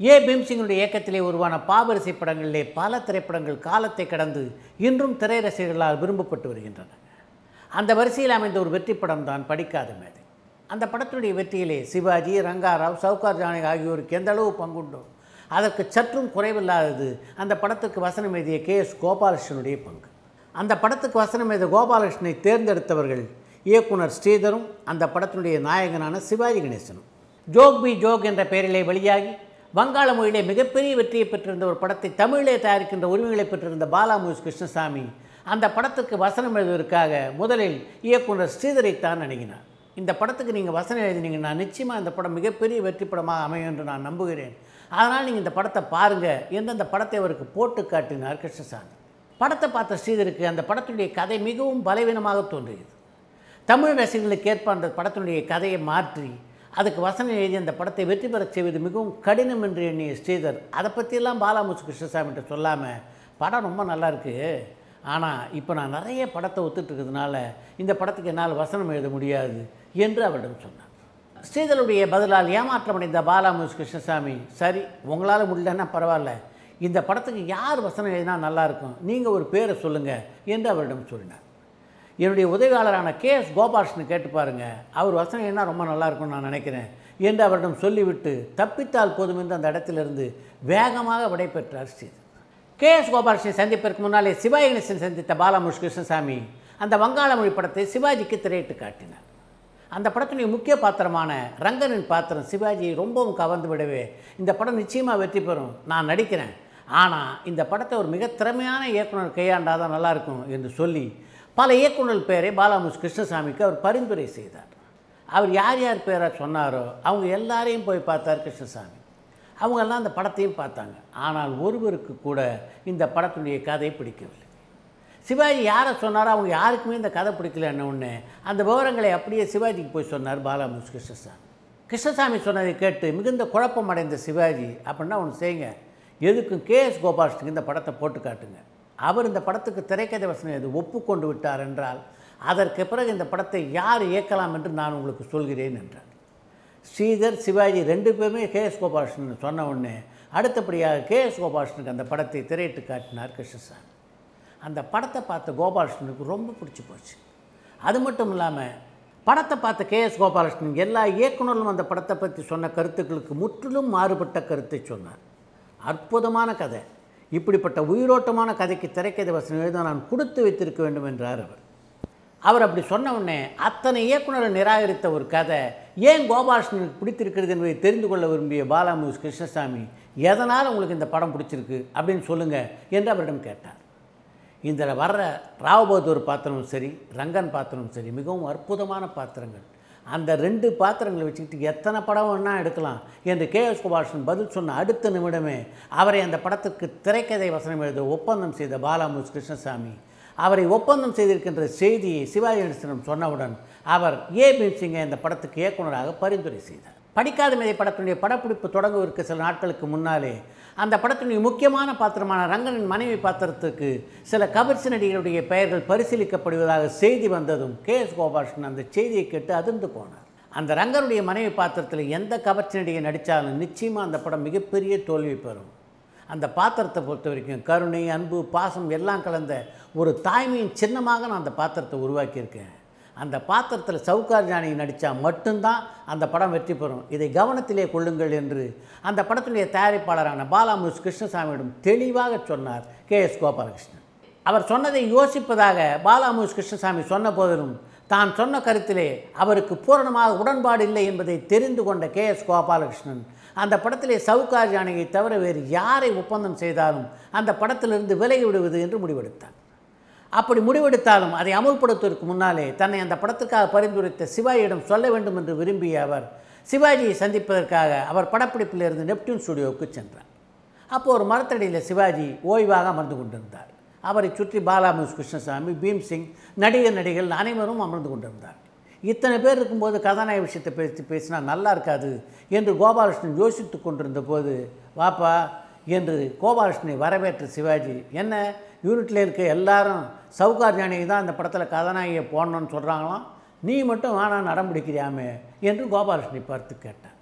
ஏ பீம்சிங்கினுடைய இயக்கத்திலே உருவான பாவரிசை படங்களிலே பல திரைப்படங்கள் காலத்தை கடந்து இன்றும் திரை ரசிகர்களால் விரும்பப்பட்டு வருகின்றன அந்த வரிசையில் அமைந்த ஒரு வெற்றி படம் தான் படிக்காத மேதை அந்த படத்தினுடைய வெற்றியிலே சிவாஜி ரங்காராவ் சவுகார் ஜானகி ஆகியோருக்கு எந்த அளவு பங்குண்டோ அதற்கு சற்றும் குறைவில்லாதது அந்த படத்துக்கு வசனம் எழுதிய கே எஸ் கோபாலகிருஷ்ணனுடைய பங்கு அந்த படத்துக்கு வசனம் எழுதிய கோபாலகிருஷ்ணனை தேர்ந்தெடுத்தவர்கள் இயக்குனர் ஸ்ரீதரும் அந்த படத்தினுடைய நாயகனான சிவாஜி கணேசனும் ஜோக் பி ஜோக் என்ற பெயரிலே வெளியாகி வங்காள மொழியிலே மிகப்பெரிய வெற்றியை பெற்றிருந்த ஒரு படத்தை தமிழிலே தயாரிக்கின்ற உரிமைகளை பெற்றிருந்த பாலா மூஸ் கிருஷ்ணசாமி அந்த படத்துக்கு வசனம் எழுதுவதற்காக முதலில் இயக்குனர் ஸ்ரீதரைத்தான் அணுகினார் இந்த படத்துக்கு நீங்கள் வசனம் எழுதினீங்கன்னா நிச்சயமாக இந்த படம் மிகப்பெரிய வெற்றி படமாக அமையும் என்று நான் நம்புகிறேன் அதனால் நீங்கள் இந்த படத்தை பாருங்கள் என்று அந்த படத்தை அவருக்கு போட்டு காட்டினார் கிருஷ்ணசாமி படத்தை பார்த்த ஸ்ரீதருக்கு அந்த படத்துடைய கதை மிகவும் பலவீனமாக தோன்றியது தமிழ் ரசிகர்களுக்கு ஏற்ப அந்த படத்தினுடைய கதையை மாற்றி அதுக்கு வசனம் எழுதி அந்த படத்தை வெற்றி பெறச் செய்வது மிகவும் கடினம் என்று எண்ணிய ஸ்ரீதர் அதை பற்றியெல்லாம் பாலாமுசு கிருஷ்ணசாமிகிட்ட சொல்லாமல் படம் ரொம்ப நல்லா இருக்குது ஆனால் இப்போ நான் நிறைய படத்தை ஒத்துட்டு இருக்கிறதுனால இந்த படத்துக்கு என்னால் வசனம் எழுத முடியாது என்று அவரிடம் சொன்னார் ஸ்ரீதருடைய பதிலால் ஏமாற்றமடைந்த பாலாமுசு கிருஷ்ணசாமி சரி உங்களால் முடியலன்னா பரவாயில்ல இந்த படத்துக்கு யார் வசனம் எழுதினா நல்லாயிருக்கும் நீங்கள் ஒரு பேரை சொல்லுங்கள் என்று அவரிடம் சொன்னார் என்னுடைய உதவியாளரான கே எஸ் கோபாலகிருஷ்ணன் கேட்டு பாருங்க அவர் வசனம் என்ன ரொம்ப நல்லா இருக்கும்னு நான் நினைக்கிறேன் என்று அவரிடம் சொல்லிவிட்டு தப்பித்தால் போதும் என்று அந்த இடத்திலிருந்து வேகமாக விடைபெற்றார் ஸ்ரீதர் கே எஸ் கோபாலகிருஷ்ணன் சந்திப்பதற்கு முன்னாலே சிவாஜி கணேசன் சந்தித்த பாலமுஷ் கிருஷ்ணசாமி அந்த வங்காள மொழி படத்தை சிவாஜிக்கு திரையிட்டு காட்டினார் அந்த படத்தினுடைய முக்கிய பாத்திரமான ரங்கனின் பாத்திரம் சிவாஜியை ரொம்பவும் கவர்ந்து விடவே இந்த படம் நிச்சயமாக வெற்றி பெறும் நான் நடிக்கிறேன் ஆனால் இந்த படத்தை ஒரு மிக திறமையான இயக்குனர் கையாண்டால் தான் நல்லாயிருக்கும் என்று சொல்லி பல இயக்குனர் பேரை பாலாமுஸ் கிருஷ்ணசாமிக்கு அவர் பரிந்துரை செய்தார் அவர் யார் யார் பேரை சொன்னாரோ அவங்க எல்லாரையும் போய் பார்த்தார் கிருஷ்ணசாமி அவங்கெல்லாம் அந்த படத்தையும் பார்த்தாங்க ஆனால் ஒருவருக்கு கூட இந்த படத்தினுடைய கதை பிடிக்கவில்லை சிவாஜி யாரை சொன்னாரோ அவங்க யாருக்குமே இந்த கதை பிடிக்கலன்ன உடனே அந்த விவரங்களை அப்படியே சிவாஜிக்கு போய் சொன்னார் பாலாமுஸ் கிருஷ்ணசாமி கிருஷ்ணசாமி சொன்னதை கேட்டு மிகுந்த குழப்பம் அடைந்த சிவாஜி அப்படின்னா ஒன்று செய்யுங்க எதுக்கும் கே எஸ் கோபாலகிருஷ்ணனுக்கு இந்த படத்தை போட்டு காட்டுங்க அவர் இந்த படத்துக்கு திரைக்கதை வசனம் எது ஒப்புக்கொண்டு விட்டார் என்றால் அதற்கு பிறகு இந்த படத்தை யார் இயக்கலாம் என்று நான் உங்களுக்கு சொல்கிறேன் என்றார் ஸ்ரீதர் சிவாஜி ரெண்டு பேருமே கே எஸ் கோபாலகிருஷ்ணன் சொன்ன உடனே அடுத்தபடியாக கே எஸ் கோபாலகிருஷ்ணனுக்கு அந்த படத்தை திரையிட்டு காட்டினார் கிருஷ்ணசாமி அந்த படத்தை பார்த்த கோபாலகிருஷ்ணனுக்கு ரொம்ப பிடிச்சி போச்சு அது மட்டும் இல்லாமல் படத்தை பார்த்த கே எஸ் கோபாலகிருஷ்ணன் எல்லா இயக்குனர்களும் அந்த படத்தை பற்றி சொன்ன கருத்துக்களுக்கு முற்றிலும் மாறுபட்ட கருத்தை சொன்னார் அற்புதமான கதை இப்படிப்பட்ட உயிரோட்டமான கதைக்கு திரைக்கதை வசனம் எழுத நான் கொடுத்து வைத்திருக்க வேண்டும் என்றார் அவர் அவர் அப்படி சொன்ன உடனே அத்தனை இயக்குனரை நிராகரித்த ஒரு கதை ஏன் கோபாலகிருஷ்ணனுக்கு பிடித்திருக்கிறது என்பதை தெரிந்து கொள்ள விரும்பிய பாலாமுஸ் கிருஷ்ணசாமி எதனால் உங்களுக்கு இந்த படம் பிடிச்சிருக்கு அப்படின்னு சொல்லுங்கள் என்று அவரிடம் கேட்டார் இந்த வர்ற ராவபகதூர் பாத்திரமும் சரி ரங்கன் பாத்திரமும் சரி மிகவும் அற்புதமான பாத்திரங்கள் அந்த ரெண்டு பாத்திரங்களை வச்சுக்கிட்டு எத்தனை படம் வேணா எடுக்கலாம் என்று கே எஸ் கோபாலகிருஷ்ணன் பதில் சொன்ன அடுத்த நிமிடமே அவரை அந்த படத்துக்கு திரைக்கதை வசனம் எழுத ஒப்பந்தம் செய்த பாலாமுஸ் கிருஷ்ணசாமி அவரை ஒப்பந்தம் செய்திருக்கின்ற செய்தியை சிவாஜி கணேசனிடம் சொன்னவுடன் அவர் ஏ பீம்சிங்கை இந்த படத்துக்கு இயக்குனராக பரிந்துரை செய்தார் படிக்காத மேதை படத்தினுடைய படப்பிடிப்பு தொடங்குவதற்கு சில நாட்களுக்கு முன்னாலே அந்த படத்தினுடைய முக்கியமான பாத்திரமான ரங்கனின் மனைவி பாத்திரத்துக்கு சில கவர்ச்சி நடிகருடைய பெயர்கள் பரிசீலிக்கப்படுவதாக செய்தி வந்ததும் கே எஸ் கோபாலகிருஷ்ணன் அந்த செய்தியை கேட்டு அதிர்ந்து போனார் அந்த ரங்கனுடைய மனைவி பாத்திரத்தில் எந்த கவர்ச்சி நடிகை நடித்தாலும் நிச்சயமாக அந்த படம் மிகப்பெரிய தோல்வி பெறும் அந்த பாத்திரத்தை பொறுத்த வரைக்கும் கருணை அன்பு பாசம் எல்லாம் கலந்த ஒரு தாய்மையின் சின்னமாக நான் அந்த பாத்திரத்தை உருவாக்கியிருக்கேன் அந்த பாத்திரத்தில் சவுகார் ஜானகி நடித்தா மட்டும்தான் அந்த படம் வெற்றி பெறும் இதை கவனத்திலே கொள்ளுங்கள் என்று அந்த படத்தினுடைய தயாரிப்பாளரான பாலாமுஸ் கிருஷ்ணசாமியிடம் தெளிவாக சொன்னார் கே எஸ் கோபாலகிருஷ்ணன் அவர் சொன்னதை யோசிப்பதாக பாலாமுஸ் கிருஷ்ணசாமி சொன்ன போதிலும் தான் சொன்ன கருத்திலே அவருக்கு பூரணமாக உடன்பாடு இல்லை என்பதை தெரிந்து கொண்ட கே எஸ் கோபாலகிருஷ்ணன் அந்த படத்திலே சவுகார் ஜானகியை தவிர வேறு யாரை ஒப்பந்தம் செய்தாலும் அந்த படத்திலிருந்து விலகி விடுவது என்று முடிவெடுத்தார் அப்படி முடிவெடுத்தாலும் அதை அமுல்படுத்துவதற்கு முன்னாலே தன்னை அந்த படத்துக்காக பரிந்துரைத்த சிவாஜியிடம் சொல்ல வேண்டும் என்று விரும்பிய அவர் சிவாஜியை சந்திப்பதற்காக அவர் படப்பிடிப்பிலிருந்து நெப்டியூன் ஸ்டுடியோவுக்கு சென்றார் அப்போ ஒரு மரத்தடியில் சிவாஜி ஓய்வாக அமர்ந்து கொண்டிருந்தார் அவரை சுற்றி பாலாமுஸ் கிருஷ்ணசாமி பீம்சிங் நடிகர் நடிகர்கள் அனைவரும் அமர்ந்து கொண்டிருந்தார் இத்தனை பேர் இருக்கும்போது கதாநாயக விஷயத்தை பேசி பேசினா நல்லா இருக்காது என்று கோபாலகிருஷ்ணன் யோசித்து கொண்டிருந்த போது வாப்பா என்று கோபாலகிருஷ்ணனை வரவேற்ற சிவாஜி என்ன யூனிட்டில் இருக்க எல்லாரும் சவுகார் ஜானகி தான் அந்த படத்தில் கதாநாயகியை போடணும்னு சொல்கிறாங்களாம் நீ மட்டும் வேணாம் நடம் பிடிக்கிறியாமே என்று கோபாலகிருஷ்ணனை பார்த்து கேட்டார்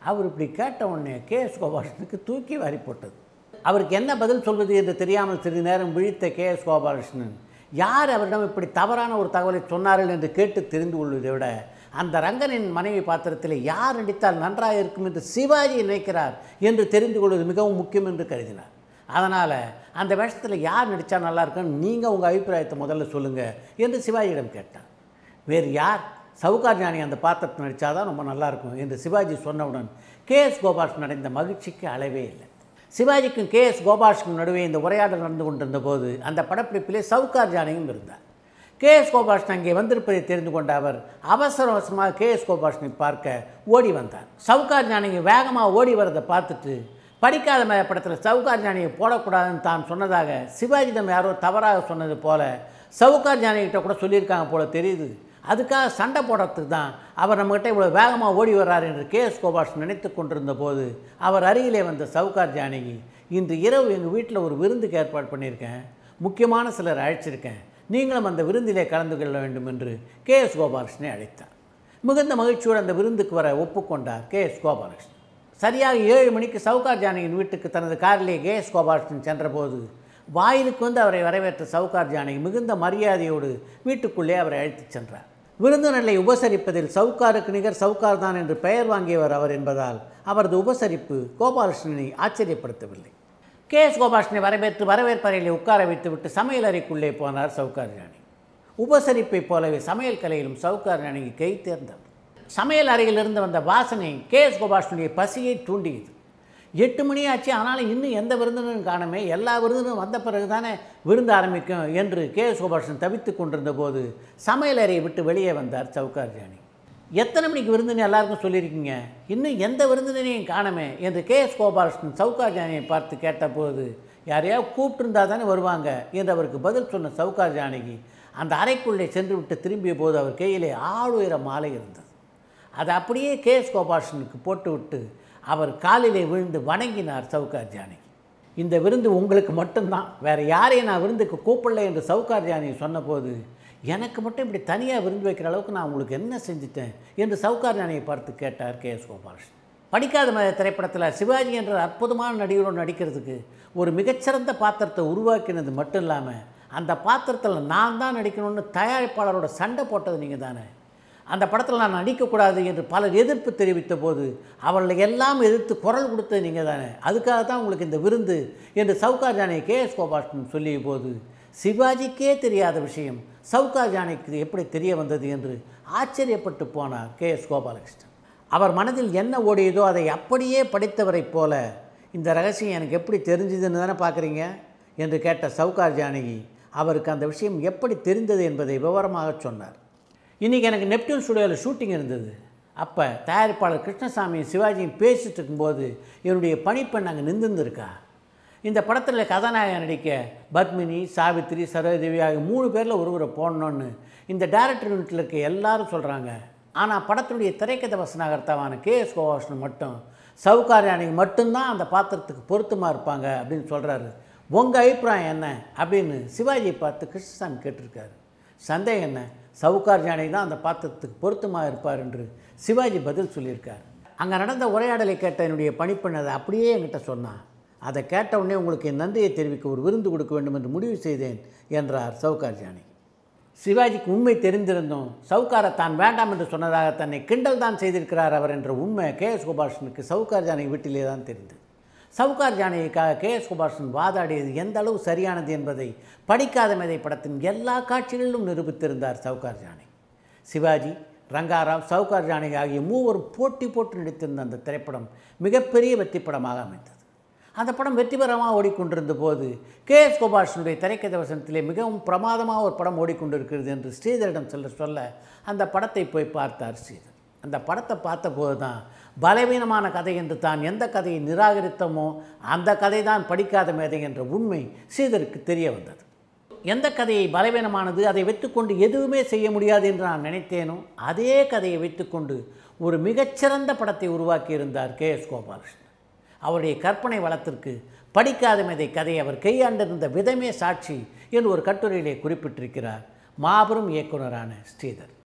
அவர் இப்படி கேட்ட உடனே கே எஸ் கோபாலகிருஷ்ணனுக்கு தூக்கி வாரி போட்டது அவருக்கு என்ன பதில் சொல்வது என்று தெரியாமல் சிறிது நேரம் விழித்த கே எஸ் கோபாலகிருஷ்ணன் யார் அவரிடம் இப்படி தவறான ஒரு தகவலை சொன்னார்கள் என்று கேட்டு தெரிந்து கொள்வதை விட அந்த ரங்கனின் மனைவி பாத்திரத்தில் யார் நடித்தால் நன்றாக இருக்கும் என்று சிவாஜி நினைக்கிறார் என்று தெரிந்து கொள்வது மிகவும் முக்கியம் என்று கருதினார் அதனால் அந்த வேஷத்தில் யார் நடித்தா நல்லா இருக்குன்னு நீங்கள் உங்கள் அபிப்பிராயத்தை முதல்ல சொல்லுங்கள் என்று சிவாஜியிடம் கேட்டார் வேறு யார் சவுகார் ஞானி அந்த பாத்திரத்தை நடித்தாதான் ரொம்ப நல்லாயிருக்கும் என்று சிவாஜி சொன்னவுடன் கே எஸ் கோபாலகிருஷ்ணன் அடைந்த மகிழ்ச்சிக்கு அளவே இல்லை சிவாஜிக்கும் கே எஸ் கோபாலகிருஷ்ணன் நடுவே இந்த உரையாடல் நடந்து கொண்டிருந்த போது அந்த படப்பிடிப்பிலே சவுகார் ஜானியும் இருந்தார் கே எஸ் கோபாலகிருஷ்ணன் அங்கே வந்திருப்பதை தெரிந்து கொண்ட அவர் அவசர அவசரமாக கே எஸ் கோபாலகிருஷ்ணனை பார்க்க ஓடி வந்தார் சவுகார் ஞானிங்க வேகமாக ஓடி வரதை பார்த்துட்டு படிக்காத மேல படத்தில் சவுகார் ஞானியை போடக்கூடாதுன்னு தான் சொன்னதாக சிவாஜிடம் யாரோ தவறாக சொன்னது போல சவுகார் ஞானிகிட்ட கூட சொல்லியிருக்காங்க போல தெரியுது அதுக்காக சண்டை போடுறதுக்கு தான் அவர் நம்மகிட்ட இவ்வளோ வேகமாக ஓடி வர்றார் என்று கே எஸ் கோபாஷ் நினைத்து கொண்டிருந்த போது அவர் அருகிலே வந்த சவுகார் ஜானகி இன்று இரவு எங்கள் வீட்டில் ஒரு விருந்துக்கு ஏற்பாடு பண்ணியிருக்கேன் முக்கியமான சிலர் அழைச்சிருக்கேன் நீங்களும் அந்த விருந்திலே கலந்து கொள்ள வேண்டும் என்று கே எஸ் கோபாலகிருஷ்ணனை அழைத்தார் மிகுந்த மகிழ்ச்சியோடு அந்த விருந்துக்கு வர ஒப்புக்கொண்டார் கே எஸ் கோபாலகிருஷ்ணன் சரியாக ஏழு மணிக்கு சவுகார் ஜானகியின் வீட்டுக்கு தனது காரிலே கே எஸ் கோபாலகிருஷ்ணன் சென்றபோது வாயிலுக்கு வந்து அவரை வரவேற்ற சவுகார் ஜானகி மிகுந்த மரியாதையோடு வீட்டுக்குள்ளே அவரை அழைத்துச் சென்றார் விருந்தினர்களை உபசரிப்பதில் சவுக்காருக்கு நிகர் சவுக்கார் தான் என்று பெயர் வாங்கியவர் அவர் என்பதால் அவரது உபசரிப்பு கோபாலகிருஷ்ணனை ஆச்சரியப்படுத்தவில்லை கே எஸ் கோபாலகிருஷ்ணனை வரவேற்று வரவேற்பறையிலே உட்கார வைத்துவிட்டு சமையல் அறைக்குள்ளே போனார் சவுக்கார் ஜானகி உபசரிப்பைப் போலவே சமையல் கலையிலும் சவுக்கார் ஜானகி கை தேர்ந்தவர் சமையல் அறையிலிருந்து வந்த வாசனை கே எஸ் கோபாலகிருஷ்ணனுடைய பசியை தூண்டியது எட்டு மணி ஆச்சு ஆனாலும் இன்னும் எந்த விருந்தினரும் காணமே எல்லா விருந்தினரும் வந்த பிறகு தானே விருந்து ஆரம்பிக்கும் என்று கே எஸ் கோபாலகிருஷ்ணன் தவித்து கொண்டிருந்த போது சமையல் அறையை விட்டு வெளியே வந்தார் சவுக்கார் ஜானி எத்தனை மணிக்கு விருந்துன்னு எல்லாருக்கும் சொல்லியிருக்கீங்க இன்னும் எந்த விருந்தினரையும் காணமே என்று கே எஸ் கோபாலகிருஷ்ணன் சவுக்கார் ஜானியை பார்த்து கேட்டபோது யாரையாவது கூப்பிட்டுருந்தா தானே வருவாங்க என்று அவருக்கு பதில் சொன்ன சவுக்கார் ஜானகி அந்த அறைக்குள்ளே சென்று விட்டு திரும்பிய போது அவர் கையிலே ஆளுயர மாலை இருந்தது அதை அப்படியே கே எஸ் கோபாலகிருஷ்ணனுக்கு போட்டுவிட்டு அவர் காலிலே விழுந்து வணங்கினார் சவுகார் ஜானகி இந்த விருந்து உங்களுக்கு மட்டும்தான் வேறு யாரையும் நான் விருந்துக்கு கூப்பிடல என்று சவுகார் ஜானகி சொன்னபோது எனக்கு மட்டும் இப்படி தனியாக விருந்து வைக்கிற அளவுக்கு நான் உங்களுக்கு என்ன செஞ்சுட்டேன் என்று சவுகார் ஜானகியை பார்த்து கேட்டார் கே எஸ் கோபாலகிருஷ்ணன் படிக்காத மத திரைப்படத்தில் சிவாஜி என்ற அற்புதமான நடிகரோடு நடிக்கிறதுக்கு ஒரு மிகச்சிறந்த பாத்திரத்தை உருவாக்கினது மட்டும் இல்லாமல் அந்த பாத்திரத்தில் நான் தான் நடிக்கணும்னு தயாரிப்பாளரோட சண்டை போட்டது நீங்கள் தானே அந்த படத்தில் நான் நடிக்கக்கூடாது என்று பலர் எதிர்ப்பு தெரிவித்த போது அவர்களை எல்லாம் எதிர்த்து குரல் கொடுத்தது நீங்கள் தானே அதுக்காக தான் உங்களுக்கு இந்த விருந்து என்று சவுகார் ஜானகி கே எஸ் கோபாலகிருஷ்ணன் சொல்லிய போது சிவாஜிக்கே தெரியாத விஷயம் சவுகார் ஜானகிக்கு எப்படி தெரிய வந்தது என்று ஆச்சரியப்பட்டு போனார் கே எஸ் கோபாலகிருஷ்ணன் அவர் மனதில் என்ன ஓடியதோ அதை அப்படியே படித்தவரைப் போல இந்த ரகசியம் எனக்கு எப்படி தெரிஞ்சுதுன்னு தானே பார்க்குறீங்க என்று கேட்ட சவுகார் ஜானகி அவருக்கு அந்த விஷயம் எப்படி தெரிந்தது என்பதை விவரமாக சொன்னார் இன்றைக்கி எனக்கு நெப்டியூன் ஸ்டுடியோவில் ஷூட்டிங் இருந்தது அப்போ தயாரிப்பாளர் கிருஷ்ணசாமியும் சிவாஜியும் பேசிட்டு இருக்கும்போது என்னுடைய பணிப்பெண் அங்கே நின்றுருந்துருக்கா இந்த படத்தில் கதாநாயகன் நடிக்க பத்மினி சாவித்திரி சரோதேவி ஆகிய மூணு பேரில் ஒருவரை போடணுன்னு இந்த டேரக்டர் யூனிட்டில் இருக்க எல்லாரும் சொல்கிறாங்க ஆனால் படத்துடைய திரைக்கதை வசனகர்த்தாவான கே எஸ் கோவாஷ்ணன் மட்டும் சவுகார் அன்னைக்கு மட்டும்தான் அந்த பாத்திரத்துக்கு பொருத்தமாக இருப்பாங்க அப்படின்னு சொல்கிறாரு உங்கள் அபிப்பிராயம் என்ன அப்படின்னு சிவாஜியை பார்த்து கிருஷ்ணசாமி கேட்டிருக்காரு சந்தேகம் என்ன சவுகார் ஜானகி தான் அந்த பாத்திரத்துக்கு பொருத்தமாக இருப்பார் என்று சிவாஜி பதில் சொல்லியிருக்கார் அங்கே நடந்த உரையாடலை கேட்ட என்னுடைய பணிப்பெண் அதை அப்படியே என்கிட்ட சொன்னான் அதை கேட்ட உடனே உங்களுக்கு என் நன்றியை தெரிவிக்க ஒரு விருந்து கொடுக்க வேண்டும் என்று முடிவு செய்தேன் என்றார் சவுகார் ஜானகி சிவாஜிக்கு உண்மை தெரிந்திருந்தும் சவுகாரை தான் வேண்டாம் என்று சொன்னதாக தன்னை கிண்டல் தான் செய்திருக்கிறார் அவர் என்ற உண்மை கே எஸ் கோபாலகிருஷ்ணனுக்கு சவுகார் ஜானகி வீட்டிலே தான் தெரிந்தது சவுகார் ஜானகிக்காக கே எஸ் கோபாலகிருஷ்ணன் வாதாடியது எந்த அளவு சரியானது என்பதை படிக்காத மேதை படத்தின் எல்லா காட்சிகளிலும் நிரூபித்திருந்தார் சவுகார் ஜானகி சிவாஜி ரங்காராவ் சவுகார் ஜானகி ஆகிய மூவரும் போட்டி போட்டு நடித்திருந்த அந்த திரைப்படம் மிகப்பெரிய வெற்றி படமாக அமைந்தது அந்த படம் வெற்றிகரமாக ஓடிக்கொண்டிருந்த போது கே எஸ் கோபாலகிருஷ்ணனுடைய திரைக்கதை வசனத்திலே மிகவும் பிரமாதமாக ஒரு படம் ஓடிக்கொண்டிருக்கிறது என்று ஸ்ரீதரிடம் சொல்ல சொல்ல அந்த படத்தை போய் பார்த்தார் ஸ்ரீதர் அந்த படத்தை பார்த்தபோது தான் பலவீனமான கதை என்று தான் எந்த கதையை நிராகரித்தோமோ அந்த கதை தான் படிக்காத மேதை என்ற உண்மை ஸ்ரீதருக்கு தெரிய வந்தது எந்த கதையை பலவீனமானது அதை வைத்துக்கொண்டு எதுவுமே செய்ய முடியாது என்று நான் நினைத்தேனோ அதே கதையை வைத்துக்கொண்டு ஒரு மிகச்சிறந்த படத்தை உருவாக்கியிருந்தார் கே எஸ் கோபாலகிருஷ்ணன் அவருடைய கற்பனை வளத்திற்கு படிக்காத மேதை கதை அவர் கையாண்டிருந்த விதமே சாட்சி என்று ஒரு கட்டுரையிலே குறிப்பிட்டிருக்கிறார் மாபெரும் இயக்குனரான ஸ்ரீதர்